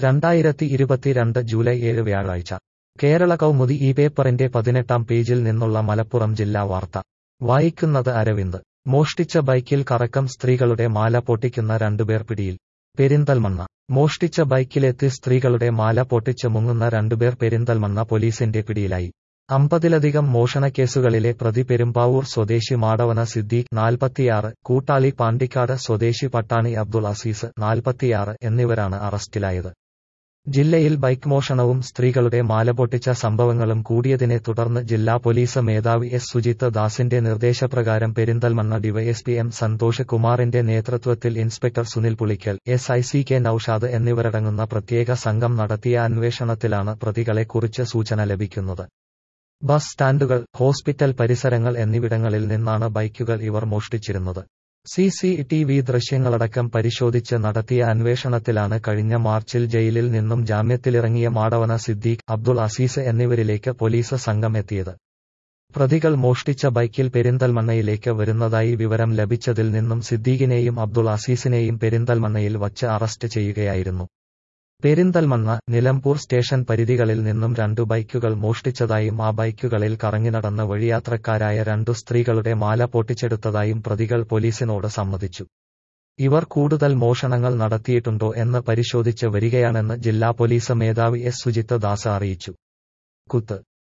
രണ്ടായിരത്തി ഇരുപത്തിരണ്ട് ജൂലൈ ഏഴ് വ്യാഴാഴ്ച കേരള കൗമുദി ഈ പേപ്പറിന്റെ പതിനെട്ടാം പേജിൽ നിന്നുള്ള മലപ്പുറം ജില്ലാ വാർത്ത വായിക്കുന്നത് അരവിന്ദ് മോഷ്ടിച്ച ബൈക്കിൽ കറക്കം സ്ത്രീകളുടെ മാല പൊട്ടിക്കുന്ന രണ്ടുപേർ പിടിയിൽ പെരിന്തൽമണ്ണ മോഷ്ടിച്ച ബൈക്കിലെത്തി സ്ത്രീകളുടെ മാല പൊട്ടിച്ച് മുങ്ങുന്ന രണ്ടുപേർ പെരിന്തൽമണ്ണ പോലീസിന്റെ പിടിയിലായി അമ്പതിലധികം മോഷണക്കേസുകളിലെ പ്രതി പെരുമ്പാവൂർ സ്വദേശി മാടവന സിദ്ദീഖ് നാൽപ്പത്തിയാറ് കൂട്ടാളി പാണ്ടിക്കാട് സ്വദേശി പട്ടാണി അബ്ദുൾ അസീസ് നാൽപ്പത്തിയാറ് എന്നിവരാണ് അറസ്റ്റിലായത് ജില്ലയിൽ ബൈക്ക് മോഷണവും സ്ത്രീകളുടെ മാല പൊട്ടിച്ച സംഭവങ്ങളും കൂടിയതിനെ തുടർന്ന് ജില്ലാ പോലീസ് മേധാവി എസ് സുജിത്ത് ദാസിന്റെ നിർദ്ദേശപ്രകാരം പെരിന്തൽമണ്ണ ഡിവൈഎസ്പി എം സന്തോഷ് കുമാറിന്റെ നേതൃത്വത്തിൽ inspector Sunil Pulickal S I C K Noushad എന്നിവരടങ്ങുന്ന പ്രത്യേക സംഘം നടത്തിയ അന്വേഷണത്തിലാണ് പ്രതികളെക്കുറിച്ച് സൂചന ലഭിക്കുന്നത് ബസ് സ്റ്റാൻഡുകൾ ഹോസ്പിറ്റൽ പരിസരങ്ങൾ എന്നിവിടങ്ങളിൽ നിന്നാണ് ബൈക്കുകൾ ഇവർ മോഷ്ടിച്ചിരുന്നത് സി സി ടി വി ദൃശ്യങ്ങളടക്കം പരിശോധിച്ച് നടത്തിയ അന്വേഷണത്തിലാണ് കഴിഞ്ഞ മാർച്ചിൽ ജയിലിൽ നിന്നും ജാമ്യത്തിലിറങ്ങിയ മാടവന സിദ്ദീഖ് അബ്ദുൾ അസീസ് എന്നിവരിലേക്ക് പോലീസ് സംഘം എത്തിയത് പ്രതികൾ മോഷ്ടിച്ച ബൈക്കിൽ പെരിന്തൽമണ്ണയിലേക്ക് വരുന്നതായി വിവരം ലഭിച്ചതിൽ നിന്നും സിദ്ദീഖിനെയും അബ്ദുൾ അസീസിനെയും പെരിന്തൽമണ്ണയിൽ വച്ച് അറസ്റ്റ് ചെയ്യുകയായിരുന്നു പെരിന്തൽമണ്ണ നിലമ്പൂർ സ്റ്റേഷൻ പരിധികളിൽ നിന്നും രണ്ടു ബൈക്കുകൾ മോഷ്ടിച്ചതായും ആ ബൈക്കുകളിൽ കറങ്ങിനടന്ന വഴിയാത്രക്കാരായ രണ്ടു സ്ത്രീകളുടെ മാല പൊട്ടിച്ചെടുത്തതായും പ്രതികൾ പോലീസിനോട് സമ്മതിച്ചു ഇവർ കൂടുതൽ മോഷണങ്ങൾ നടത്തിയിട്ടുണ്ടോ എന്ന് പരിശോധിച്ച് വരികയാണെന്ന് ജില്ലാ പോലീസ് മേധാവി എസ് സുജിത്ത് ദാസ് അറിയിച്ചു കുത്ത്